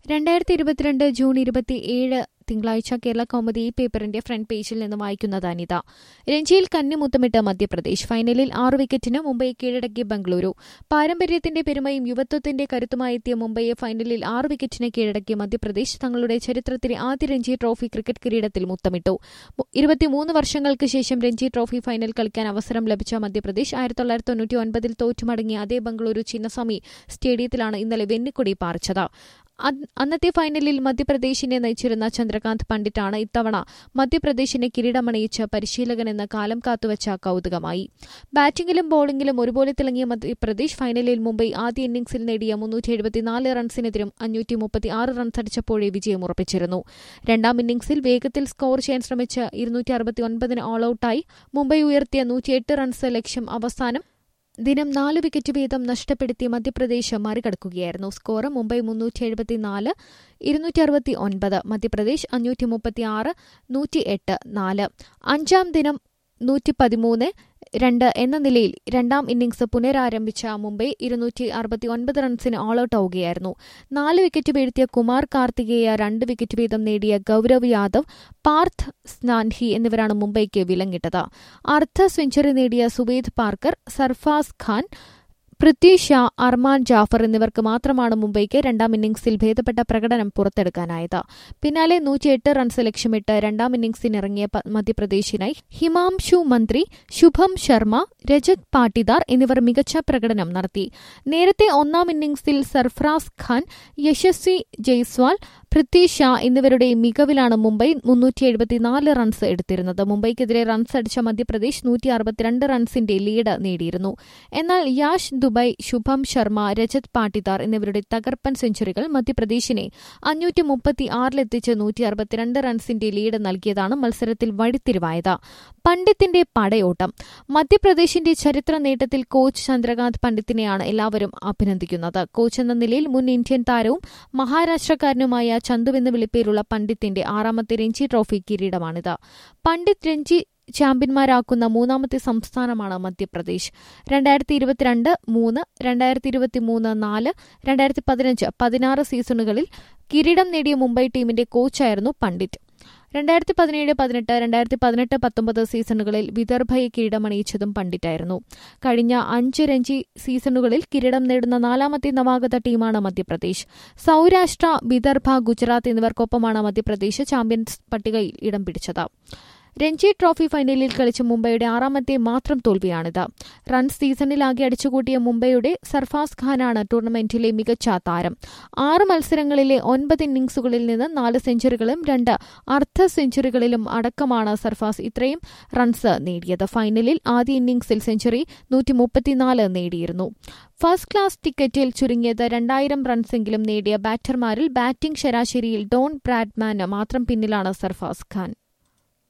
രണ്ടായിരത്തി ഇരുപത്തിരണ്ട് ജൂൺ ഇരുപത്തി ഏഴ് തിങ്കളാഴ്ച കേരള കൗമുദി ഈ പേപ്പറിന്റെ ഫ്രണ്ട് പേജിൽ നിന്ന് വായിക്കുന്നത് അനിത രഞ്ജിയിൽ കന്നിമുത്തമിട്ട് മധ്യപ്രദേശ് ഫൈനലിൽ ആറ് വിക്കറ്റിന് മുംബൈ കീഴടക്കി ബംഗളൂരു പാരമ്പര്യത്തിന്റെ പെരുമയും യുവത്വത്തിന്റെ കരുത്തുമായി എത്തിയ മുംബൈയെ ഫൈനലിൽ ആറ് വിക്കറ്റിന് കീഴടക്കിയ മധ്യപ്രദേശ് തങ്ങളുടെ ചരിത്രത്തിലെ ആദ്യ രഞ്ജി ട്രോഫി ക്രിക്കറ്റ് കിരീടത്തിൽ മുത്തമിട്ടു ഇരുപത്തിമൂന്ന് വർഷങ്ങൾക്ക് ശേഷം രഞ്ജി ട്രോഫി ഫൈനൽ കളിക്കാൻ അവസരം ലഭിച്ച മധ്യപ്രദേശ് ആയിരത്തി തൊള്ളായിരത്തി തൊണ്ണൂറ്റി ഒൻപതിൽ തോറ്റുമടങ്ങിയ അതേ ബംഗളൂരു ചിന്നസ്വാമി സ്റ്റേഡിയത്തിലാണ് ഇന്നലെ വെന്നിക്കൊടി പാറിച്ചത് അന്നത്തെ ഫൈനലിൽ മധ്യപ്രദേശിനെ നയിച്ചിരുന്ന ചന്ദ്രകാന്ത് പണ്ഡിറ്റാണ് ഇത്തവണ മധ്യപ്രദേശിനെ കിരീടമണിയിച്ച് പരിശീലകനെന്ന് കാലം കാത്തുവച്ച കൌതുകമായി ബാറ്റിംഗിലും ബൌളിംഗിലും ഒരുപോലെ തിളങ്ങിയ മധ്യപ്രദേശ് ഫൈനലിൽ മുംബൈ ആദ്യ ഇന്നിംഗ്സിൽ നേടിയ മുന്നൂറ്റി എഴുപത്തിനാല് റൺസിനെതിരും അഞ്ഞൂറ്റി മുപ്പത്തിയാറ് റൺസ് അടിച്ചപ്പോഴേ വിജയം ഉറപ്പിച്ചിരുന്നു രണ്ടാം ഇന്നിംഗ്സിൽ വേഗത്തിൽ സ്കോർ ചെയ്യാൻ ശ്രമിച്ച് ഇരുന്നൂറ്റി അറുപത്തിയൊൻപതിന് ഓൾ ഔട്ടായി മുംബൈ ഉയർത്തിയ നൂറ്റിയെട്ട് റൺസ് ലക്ഷ്യം അവസാനം ദിനം നാല് വിക്കറ്റ് വീതം നഷ്ടപ്പെടുത്തി മധ്യപ്രദേശ് മറികടക്കുകയായിരുന്നു സ്കോർ മുംബൈ മുന്നൂറ്റി എഴുപത്തിനാല് ഇരുന്നൂറ്റി അറുപത്തി ഒൻപത് മധ്യപ്രദേശ് അഞ്ഞൂറ്റി മുപ്പത്തിയാറ് നൂറ്റി എട്ട് നാല് അഞ്ചാം ദിനം നൂറ്റി പതിമൂന്ന് രണ്ട് എന്ന നിലയിൽ രണ്ടാം ഇന്നിംഗ്സ് പുനരാരംഭിച്ച മുംബൈ ഇരുന്നൂറ്റി അറുപത്തി ഒൻപത് റൺസിന് ഓൾ ഔട്ട് ആവുകയായിരുന്നു നാല് വിക്കറ്റ് വീഴ്ത്തിയ കുമാർ കാർത്തികേയ രണ്ട് വിക്കറ്റ് വീതം നേടിയ ഗൌരവ് യാദവ് പാർത്ഥ് സ്നാൻഹി എന്നിവരാണ് മുംബൈക്ക് വിലങ്ങിട്ടത് അർദ്ധ സെഞ്ചുറി നേടിയ സുവേദ് പാർക്കർ സർഫാസ് ഖാൻ പൃഥ്വി ഷാ അർമാൻ ജാഫർ എന്നിവർക്ക് മാത്രമാണ് മുംബൈക്ക് രണ്ടാം ഇന്നിംഗ്സിൽ ഭേദപ്പെട്ട പ്രകടനം പുറത്തെടുക്കാനായത് പിന്നാലെ നൂറ്റിയെട്ട് റൺസ് ലക്ഷ്യമിട്ട് രണ്ടാം ഇന്നിംഗ്സിനിറങ്ങിയ മധ്യപ്രദേശിനായി ഹിമാംശു മന്ത്രി ശുഭം ശർമ്മ രജത് പാട്ടിദാർ എന്നിവർ മികച്ച പ്രകടനം നടത്തി നേരത്തെ ഒന്നാം ഇന്നിംഗ്സിൽ സർഫറാസ് ഖാൻ യശസ്വി ജയ്സ്വാൾ പൃഥ്വി ഷാ എന്നിവരുടെ മികവിലാണ് മുംബൈ മുന്നൂറ്റി എഴുപത്തിനാല് റൺസ് എടുത്തിരുന്നത് മുംബൈക്കെതിരെ റൺസ് അടിച്ച മധ്യപ്രദേശ് നൂറ്റി അറുപത്തിരണ്ട് റൺസിന്റെ ലീഡ് നേടിയിരുന്നു എന്നാൽ യാഷ് ദുബൈ ശുഭം ശർമ്മ രജത് പാട്ടിദാർ എന്നിവരുടെ തകർപ്പൻ സെഞ്ചുറികൾ മധ്യപ്രദേശിനെ അഞ്ഞൂറ്റി മുപ്പത്തി ആറിലെത്തിച്ച് നൂറ്റി അറുപത്തിരണ്ട് റൺസിന്റെ ലീഡ് നൽകിയതാണ് മത്സരത്തിൽ വഴിത്തിരിവായത് പണ്ഡിത്തിന്റെ പടയോട്ടം മധ്യപ്രദേശിന്റെ ചരിത്ര നേട്ടത്തിൽ കോച്ച് ചന്ദ്രകാന്ത് പണ്ഡിത്തിനെയാണ് എല്ലാവരും അഭിനന്ദിക്കുന്നത് കോച്ച് എന്ന നിലയിൽ മുൻ ഇന്ത്യൻ താരവും മഹാരാഷ്ട്രക്കാരനുമായ ചന്തുവെന്ന് വിളിപ്പേരുള്ള പണ്ഡിത്തിന്റെ ആറാമത്തെ രഞ്ജി ട്രോഫി കിരീടമാണിത് പണ്ഡിറ്റ് രഞ്ജി ചാമ്പ്യന്മാരാക്കുന്ന മൂന്നാമത്തെ സംസ്ഥാനമാണ് മധ്യപ്രദേശ് രണ്ടായിരത്തി ഇരുപത്തിരണ്ട് മൂന്ന് രണ്ടായിരത്തി ഇരുപത്തിമൂന്ന് നാല് രണ്ടായിരത്തി പതിനഞ്ച് പതിനാറ് സീസണുകളിൽ കിരീടം നേടിയ മുംബൈ ടീമിന്റെ കോച്ചായിരുന്നു പണ്ഡിറ്റ് രണ്ടായിരത്തി പതിനേഴ് പതിനെട്ട് രണ്ടായിരത്തി പതിനെട്ട് പത്തൊമ്പത് സീസണുകളിൽ വിദർഭയെ കിരീടമണിയിച്ചതും പണ്ഡിറ്റായിരുന്നു കഴിഞ്ഞ അഞ്ച് രഞ്ജി സീസണുകളിൽ കിരീടം നേടുന്ന നാലാമത്തെ നവാഗത ടീമാണ് മധ്യപ്രദേശ് സൌരാഷ്ട്ര വിദർഭ ഗുജറാത്ത് എന്നിവർക്കൊപ്പമാണ് മധ്യപ്രദേശ് ചാമ്പ്യൻസ് പട്ടികയിൽ ഇടം പിടിച്ചത് രഞ്ജി ട്രോഫി ഫൈനലിൽ കളിച്ച മുംബൈയുടെ ആറാമത്തെ മാത്രം തോൽവിയാണിത് റൺസ് സീസണിലാകെ അടിച്ചുകൂട്ടിയ മുംബൈയുടെ സർഫാസ് ഖാനാണ് ടൂർണമെന്റിലെ മികച്ച താരം ആറ് മത്സരങ്ങളിലെ ഒൻപത് ഇന്നിംഗ്സുകളിൽ നിന്ന് നാല് സെഞ്ചുറികളും രണ്ട് അർദ്ധ സെഞ്ചുറികളിലും അടക്കമാണ് സർഫാസ് ഇത്രയും റൺസ് നേടിയത് ഫൈനലിൽ ആദ്യ ഇന്നിംഗ്സിൽ സെഞ്ചുറി നൂറ്റി മുപ്പത്തിനാല് നേടിയിരുന്നു ഫസ്റ്റ് ക്ലാസ് ടിക്കറ്റിൽ ചുരുങ്ങിയത് രണ്ടായിരം റൺസെങ്കിലും നേടിയ ബാറ്റർമാരിൽ ബാറ്റിംഗ് ശരാശരിയിൽ ഡോൺ ബ്രാഡ്മാന് മാത്രം പിന്നിലാണ് സർഫാസ് ഖാൻ